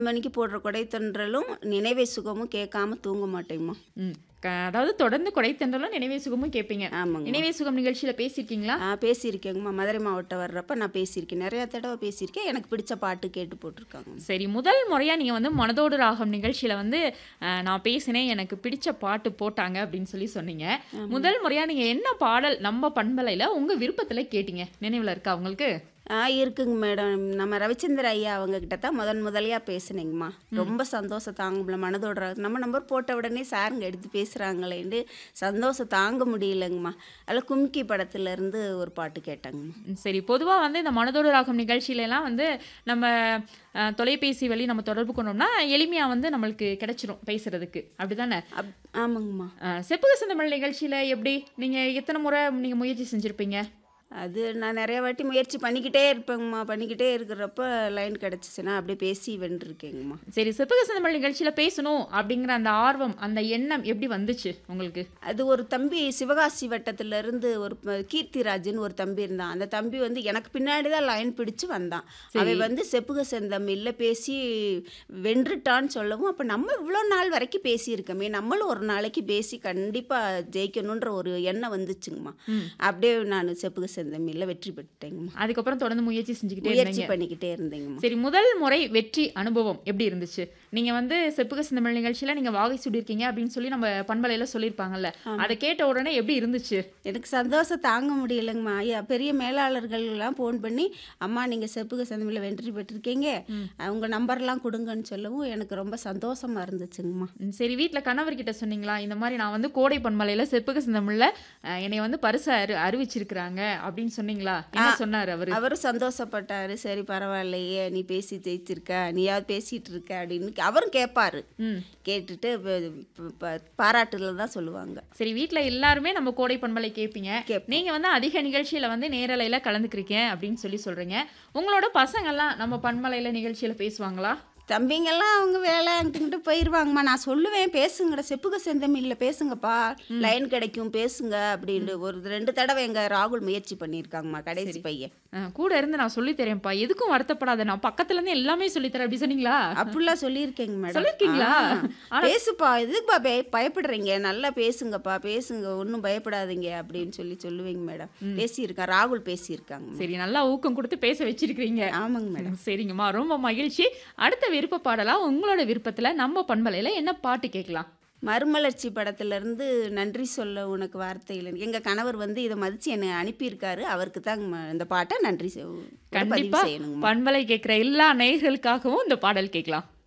மணிக்கு போடுற கொடைத்தன்றலும் நினைவை சுகமும் கேட்காம தூங்க மாட்டேங்கம்மா ம் க- அதாவது தொடர்ந்து கொடைத்தன்றலும் நினைவே சுகமும் கேட்பீங்க ஆமாங்க நினைவே சுகம் நிகழ்ச்சியில பேசியிருக்கீங்களா ஆ பேசியிருக்கேங்கம்மா மதுரை மாவட்டம் வர்றப்ப நான் பேசியிருக்கேன் நிறையா தடவை பேசியிருக்கேன் எனக்கு பிடிச்ச பாட்டு கேட்டு போட்டிருக்காங்க சரி முதல் முறையா நீங்க வந்து மனதோடு ராகம் நிகழ்ச்சியில வந்து அஹ், நான் பேசினேன் எனக்கு பிடிச்ச பாட்டு போட்டாங்க அப்படின்னு சொல்லி சொன்னீங்க முதல் முறையா நீங்க என்ன பாடல் நம்ம பண்பலையில உங்க விருப்பத்துல கேட்டீங்க நினைவுல இருக்கா உங்களுக்கு ஆ இருக்குங்க மேடம் நம்ம ரவிச்சந்திர ஐயா அவங்க கிட்ட தான் முதன் முதலையா பேசுனேங்கம்மா ரொம்ப சந்தோஷம் தாங்க முடியல மனதோட நம்ம நம்பர் போட்ட உடனே சாருங்க எடுத்து பேசுகிறாங்களேன்ட்டு சந்தோஷம் தாங்க முடியலங்கம்மா அதில் கும்கி படத்துல இருந்து ஒரு பாட்டு கேட்டாங்கம்மா ம், சரி பொதுவா வந்து இந்த மனதோடு ராகம் நிகழ்ச்சியில எல்லாம் வந்து நம்ம அஹ், தொலைபேசி வழி நம்ம தொடர்பு கொண்டோம்னா எளிமையா வந்து நம்மளுக்கு கிடைச்சிரும் பேசுறதுக்கு அப்படிதானே அப் ஆமாங்கம்மா அஹ், செப்புக செந்தமிழ் நிகழ்ச்சியில எப்படி நீங்க எத்தனை முறை நீங்க முயற்சி செஞ்சிருப்பீங்க அது நான் நிறைய வாட்டி முயற்சி பண்ணிக்கிட்டே இருப்பேங்கம்மா பண்ணிக்கிட்டே இருக்கிறப்ப லைன் கிடச்சிச்சுன்னா அப்படியே பேசி வென்றிருக்கேங்கம்மா சரி செப்புக செந்தமிழ் நிகழ்ச்சியில பேசணும் அப்படிங்கிற அந்த ஆர்வம் அந்த எண்ணம் எப்படி வந்துச்சு உங்களுக்கு அது ஒரு தம்பி சிவகாசி வட்டத்துல இருந்து ஒரு ப- கீர்த்திராஜ்னு ஒரு தம்பி இருந்தான் அந்த தம்பி வந்து எனக்கு பின்னாடி தான் லைன் பிடிச்சு வந்தான் அவன் வந்து செப்புக செந்தமில்ல பேசி வென்றுட்டான்னு சொல்லவும் அப்போ நம்ம இவ்வளோ நாள் வரைக்கும் பேசியிருக்கோமே நம்மளும் ஒரு நாளைக்கு பேசி கண்டிப்பாக ஜெயிக்கணுன்ற ஒரு எண்ணம் வந்துச்சுங்கம்மா அப்படியே நான் செப்புக செந்தமில்ல வெற்றி பெற்றுட்டேங்கம்மா அதுக்கப்புறம் தொடர்ந்து முயற்சி செஞ்சுக்கிட்டே முயற்சி இருந்தீங்க பண்ணிக்கிட்டே இருந்தேங்கம்மா சரி முதல் முறை வெற்றி அனுபவம் எப்படி இருந்துச்சு நீங்க வந்து செப்புக செந்தமிழ் நிகழ்ச்சியில நீங்க வாகை சுடிருக்கீங்க அப்படின்னு சொல்லி நம்ம பண்பலையில சொல்லியிருப்பாங்கல்ல அதை கேட்ட உடனே எப்படி இருந்துச்சு எனக்கு சந்தோஷம் தாங்க முடியலைங்கம்மா ஐயா பெரிய மேலாளர்கள் எல்லாம் ஃபோன் பண்ணி அம்மா நீங்கள் செப்புக சந்தமில் வெற்றி பெற்றிருக்கீங்க அவங்க நம்பர்லாம் கொடுங்கன்னு சொல்லவும் எனக்கு ரொம்ப சந்தோஷமா இருந்துச்சுங்கம்மா ம், சரி வீட்டில் கணவர்கிட்ட சொன்னீங்களா இந்த மாதிரி நான் வந்து கோடை பண்பலையில் செப்புக சிந்தமிழில் என்னை வந்து பரிசு அறி அறிவிச்சிருக்கிறாங்க அப்படின்னு சொன்னீங்களா என்ன சொன்னார் அவரு அவரும் சந்தோஷப்பட்டாரு சரி பரவாயில்லையே நீ பேசி ஜெயிச்சிருக்க நீயாவது பேசிட்டு இருக்க அப்படின்னு அவரும் கேட்பாரு ம் கேட்டுட்டு ப- ப- ப- பாராட்டுல தான் சொல்லுவாங்க சரி வீட்டில் எல்லாருமே நம்ம கோடை பண்பலை கேட்பீங்க கேட்போம். நீங்கள் வந்து அதிக நிகழ்ச்சியில் வந்து நேரலையில் கலந்துக்கிறீங்க அப்படின்னு சொல்லி சொல்கிறீங்க உங்களோட பசங்கள்லாம் நம்ம பண்பலையில் நிகழ்ச்சியில் பேசுவாங்களா தம்பிங்கெல்லாம் அவங்க வேலை அங்கிட்டு போயிடுவாங்கம்மா நான் சொல்லுவேன் பேசுங்கடா செப்புக செந்தமில்ல பேசுங்கப்பா லைன் கிடைக்கும் பேசுங்க அப்படின்னு ஒரு ரெண்டு தடவை எங்க ராகுல் முயற்சி பண்ணியிருக்காங்கம்மா கடைசி பையன் அஹ், கூட இருந்து நான் சொல்லி தரேன்ப்பா எதுக்கும் வருத்தப்படாத நான் பக்கத்துலேருந்து எல்லாமே சொல்லித்தரேன் அப்படி சொன்னீங்களா அப்படிலாம் சொல்லியிருக்கேங்க மேடம் சொல்லியிருக்கீங்களா? ஆ. பேசுப்பா எதுக்குப்பா பய பயப்படுறீங்க நல்லா பேசுங்கப்பா பேசுங்க ஒன்றும் பயப்படாதீங்க அப்படின்னு சொல்லி சொல்லுவேங்க மேடம் பேசியிருக்கேன் ராகுல் பேசியிருக்காங்க சரி நல்லா ஊக்கம் கொடுத்து பேச வச்சிருக்கிறீங்க ஆமாங்க மேடம் சரிங்கம்மா ரொம்ப மகிழ்ச்சி அடுத்த விருப்ப பாடலா உங்களோட விருப்பத்தில் நம்ம பண்பலையில் என்ன பாட்டு கேட்கலாம் மறுமலர்ச்சி படத்துல இருந்து நன்றி சொல்ல உனக்கு வார்த்தை இல்லை எங்க கணவர் வந்து இதை மதிச்சு என்னை அனுப்பியிருக்காரு அவருக்கு தான் இந்த பாட்டை நன்றி செ- பதிவு கண்டிப்பா செய்யணுங்க பண்பலை கேட்குற எல்லா நேயர்களுக்காகவும் இந்த பாடல் கேட்கலாம்